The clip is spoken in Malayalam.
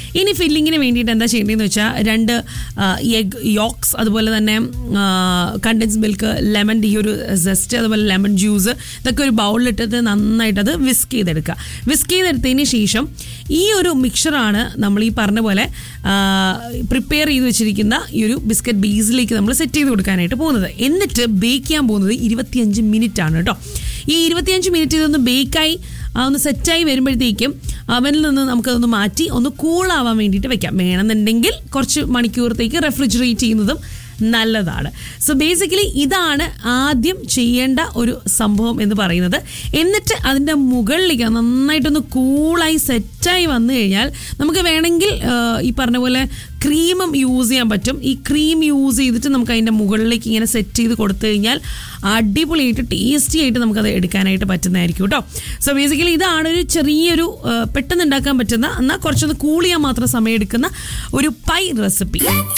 ഇനി ഫില്ലിങ്ങിന് വേണ്ടിയിട്ട് എന്താ ചെയ്യേണ്ടതെന്ന് വെച്ചാൽ രണ്ട് എഗ് യോക്സ് അതുപോലെ തന്നെ കണ്ടൻസ് മിൽക്ക് ലെമൺ ഈ ഒരു സെസ്റ്റ് അതുപോലെ ലെമൺ ജ്യൂസ് ഇതൊക്കെ ഒരു ബൗളിലിട്ടിട്ട് നന്നായിട്ട് അത് വിസ്ക് ചെയ്തെടുക്കുക വിസ്ക് ചെയ്തെടുത്തതിന് ശേഷം ഈ ഒരു മിക്സറാണ് നമ്മൾ ഈ പറഞ്ഞ പോലെ പ്രിപ്പയർ ചെയ്ത് വെച്ചിരിക്കുന്ന ഈ ഒരു ബിസ്ക്കറ്റ് ബേസിലേക്ക് നമ്മൾ സെറ്റ് ചെയ്ത് കൊടുക്കാനായിട്ട് പോകുന്നത് എന്നിട്ട് ബേക്ക് ചെയ്യാൻ പോകുന്നത് ഇരുപത്തിയഞ്ച് മിനിറ്റ് ആണ് കേട്ടോ ഈ ഇരുപത്തിയഞ്ച് മിനിറ്റ് ഇതൊന്ന് ബേക്കായി ആ ഒന്ന് സെറ്റായി വരുമ്പോഴത്തേക്കും അവനിൽ നിന്ന് നമുക്കതൊന്ന് മാറ്റി ഒന്ന് കൂളാവാൻ വേണ്ടിയിട്ട് വെക്കാം വേണമെന്നുണ്ടെങ്കിൽ കുറച്ച് മണിക്കൂറത്തേക്ക് റെഫ്രിജറേറ്റ് ചെയ്യുന്നതും നല്ലതാണ് സോ ബേസിക്കലി ഇതാണ് ആദ്യം ചെയ്യേണ്ട ഒരു സംഭവം എന്ന് പറയുന്നത് എന്നിട്ട് അതിൻ്റെ മുകളിലേക്ക് നന്നായിട്ടൊന്ന് കൂളായി സെറ്റായി വന്നു കഴിഞ്ഞാൽ നമുക്ക് വേണമെങ്കിൽ ആ, ഈ പറഞ്ഞ പോലെ ക്രീമും യൂസ് ചെയ്യാൻ പറ്റും ഈ ക്രീം യൂസ് ചെയ്തിട്ട് നമുക്ക് അതിൻ്റെ മുകളിലേക്ക് ഇങ്ങനെ സെറ്റ് ചെയ്ത് കൊടുത്തു കഴിഞ്ഞാൽ അടിപൊളിയായിട്ട് ടേസ്റ്റി ആയിട്ട് നമുക്കത് എടുക്കാനായിട്ട് പറ്റുന്നതായിരിക്കും കേട്ടോ സോ ബേസിക്കലി ഇതാണ് ഒരു ചെറിയൊരു ആ, പെട്ടെന്ന് ഉണ്ടാക്കാൻ പറ്റുന്ന എന്നാൽ കുറച്ചൊന്ന് കൂൾ ചെയ്യാൻ മാത്രം സമയം എടുക്കുന്ന ഒരു പൈ റെസിപ്പി